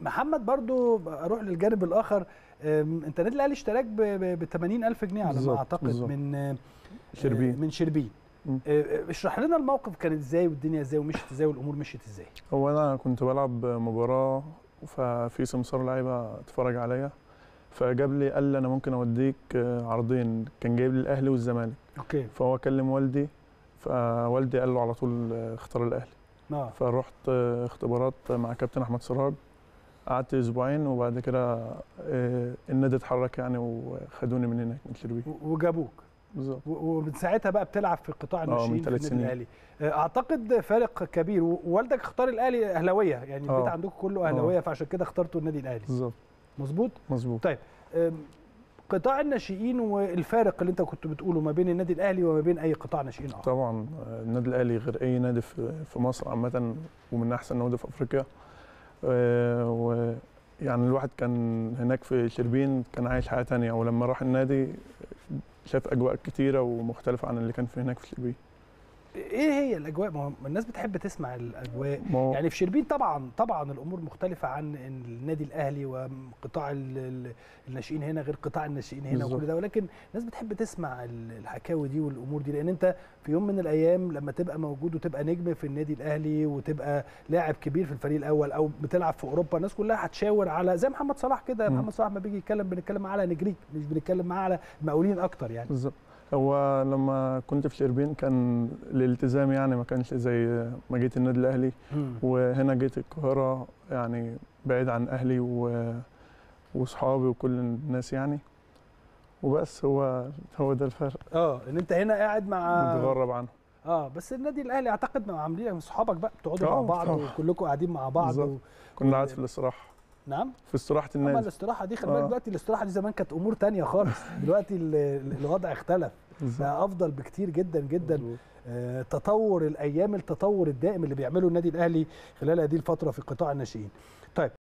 محمد برضو اروح للجانب الاخر أم، انت النادي الاهلي اشتراك ب 80000 جنيه على ما بالظبط، اعتقد بالظبط. من آه، شربين من شربين مم. آه، آه، اشرح لنا الموقف كان ازاي والدنيا ازاي ومشيت ازاي والامور مشيت ازاي هو انا كنت بلعب مباراه ففي سمسار لعيبه اتفرج عليا فجاب لي قال لي انا ممكن اوديك عرضين كان جايب لي الاهلي والزمالك اوكي فهو كلم والدي فوالدي قال له على طول اختار الاهلي اه فرحت اختبارات مع كابتن احمد سراج قعدت اسبوعين وبعد كده آه، النادي اتحرك يعني وخدوني من هناك من شربين و- وجابوك بالظبط و- ومن ساعتها بقى بتلعب في قطاع آه، الناشئين من في ثلاث النادي سنين. الاهلي آه، اعتقد فارق كبير و- ووالدك اختار الاهلي اهلاويه يعني البيت آه. عندكم كله اهلاويه فعشان كده اخترتوا النادي الاهلي بالظبط مظبوط مظبوط أم، قطاع الناشئين والفارق اللي انت كنت بتقوله ما بين النادي الاهلي وما بين اي قطاع ناشئين اخر طبعا آه، النادي الاهلي غير اي نادي في في مصر عامه ومن احسن نوادي في افريقيا آه، ويعني الواحد كان هناك في شربين كان عايش حياه تانية ولما راح النادي شاف اجواء كتيره ومختلفه عن اللي كان في هناك في شربين ايه هي الاجواء ما هو الناس بتحب تسمع الاجواء ما هو يعني في شربين طبعا طبعا الامور مختلفه عن النادي الاهلي وقطاع ال- ال- الناشئين هنا غير قطاع الناشئين هنا بالظبط. وكل ده ولكن الناس بتحب تسمع ال- الحكاوي دي والامور دي لان انت في يوم من الايام لما تبقى موجود وتبقى نجم في النادي الاهلي وتبقى لاعب كبير في الفريق الاول او بتلعب في اوروبا الناس كلها هتشاور على زي محمد صلاح كده مم. محمد صلاح ما بيجي يتكلم بنتكلم معاه على نجريك مش بنتكلم معاه على مقاولين اكتر يعني بالظبط هو لما كنت في شربين كان الالتزام يعني ما كانش زي ما جيت النادي الاهلي وهنا جيت القاهره يعني بعيد عن اهلي و واصحابي وكل الناس يعني وبس هو هو ده الفرق اه ان انت هنا قاعد مع متغرب عنه اه بس النادي الاهلي اعتقد ما عاملين اصحابك بقى بتقعدوا مع آه، بعض طبعا. وكلكم قاعدين مع بعض بالظبط. و... كنا قاعد في الاستراحه نعم في استراحه اما النادي الاستراحه دي خلي بالك آه. دلوقتي الاستراحه دي زمان كانت امور تانية خالص دلوقتي ال- ال- الوضع اختلف بالظبط. بقى افضل بكتير جدا جدا مظبوط. آه تطور الايام التطور الدائم اللي بيعمله النادي الاهلي خلال هذه الفتره في قطاع الناشئين طيب